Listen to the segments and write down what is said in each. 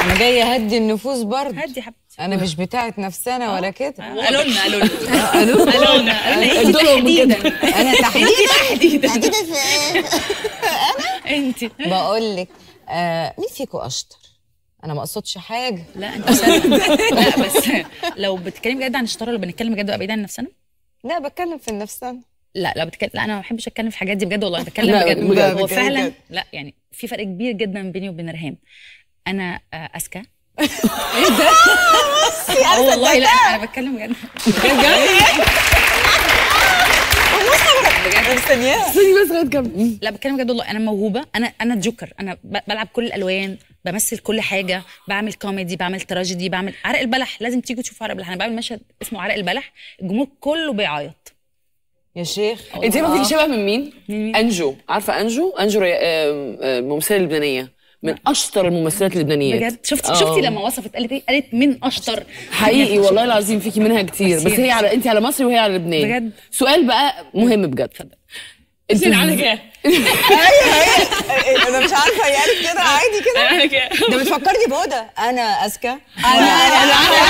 انا جايه اهدي النفوس برضه هدي حبيبتي انا مش بتاعت نفسنا ولا كده قالوا لنا قالوا لنا قالوا لنا انت تحديدا انا تحديدا تحديدا انت بقول لك آه مين فيكم اشطر انا ما اقصدش حاجه لا انت سلمى لا بس لو بتتكلمي بجد عن الشطاره ولا بنتكلم بجد بقى بعيد عن نفسنا لا بتكلم في النفسنا لا لا بتكلم لا انا ما بحبش اتكلم في الحاجات دي بجد والله بتكلم لا، بجد بجد، هو بجد، فعلا بجد. لا يعني في فرق كبير جدا بيني وبين ريهام انا آه، اذكى اه والله لا انا بتكلم بجد بجد مستنياها استني بس لغايه كم لا بتكلم بجد والله انا موهوبه انا انا جوكر انا ب- بلعب كل الالوان بمثل كل حاجه بعمل كوميدي بعمل تراجيدي بعمل عرق البلح لازم تيجوا تشوفوا عرق البلح انا بعمل مشهد اسمه عرق البلح الجمهور كله بيعيط يا شيخ انت عارفه فيكي شبه من مين؟ مين؟ انجو عارفه انجو؟ انجو ري- آم، آم، ممثله لبنانيه من اشطر الممثلات اللبنانيات بجد شفتي آه. شفتي لما وصفت قالت ايه قالت من اشطر حقيقي والله العظيم فيكي منها كتير بس هي على انت على مصري وهي على لبنان بجد؟ سؤال بقى مهم بجد انت على كده انا مش عارفه هي قالت كده عادي كده على كده ده بتفكرني بهدى انا اذكى انا انا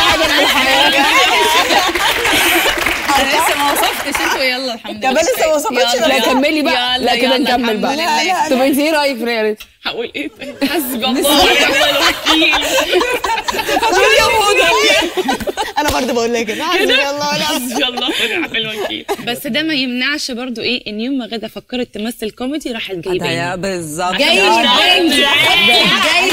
انا لسه ما وصفتش انتوا يلا الحمد لله كمان لسه ما وصفتش يلا، لا يلا. كملي بقى يلا، لا كده يلا، نكمل الحمد بقى لله. لا، طب انت ايه رايك في رياليتي؟ هقول ايه حسبي الله ونعم الوكيل انا برضه بقول لك كده حسبي الله ونعم حسبي الله ونعم الوكيل بس ده ما يمنعش برضو ايه ان يوم ما غدا فكرت تمثل كوميدي راحت جايباني بالظبط جاي يبانك جاي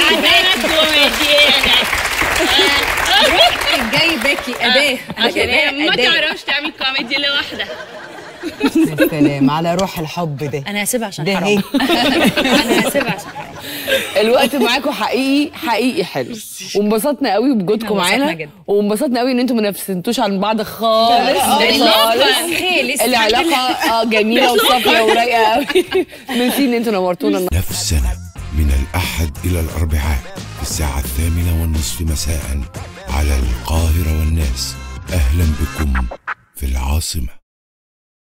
جاي باكي اداه عشان هي ما أداة. تعرفش تعمل كوميدي لوحدها يا سلام على روح الحب ده انا هسيبها عشان ده حرام هي. انا هسيبها عشان حرام الوقت معاكم حقيقي حقيقي حلو وانبسطنا قوي بوجودكم احنا انبسطنا معانا جدا. وانبسطنا قوي ان انتوا ما نفسنتوش عن بعض خالص خالص. خالص خالص. العلاقه اه جميله وصافيه ورايقه قوي ميرسي ان انتوا نورتونا النهارده. نفسنا من الأحد إلى الأربعاء في الساعة الثامنة والنصف مساء على القاهرة والناس أهلا بكم في العاصمة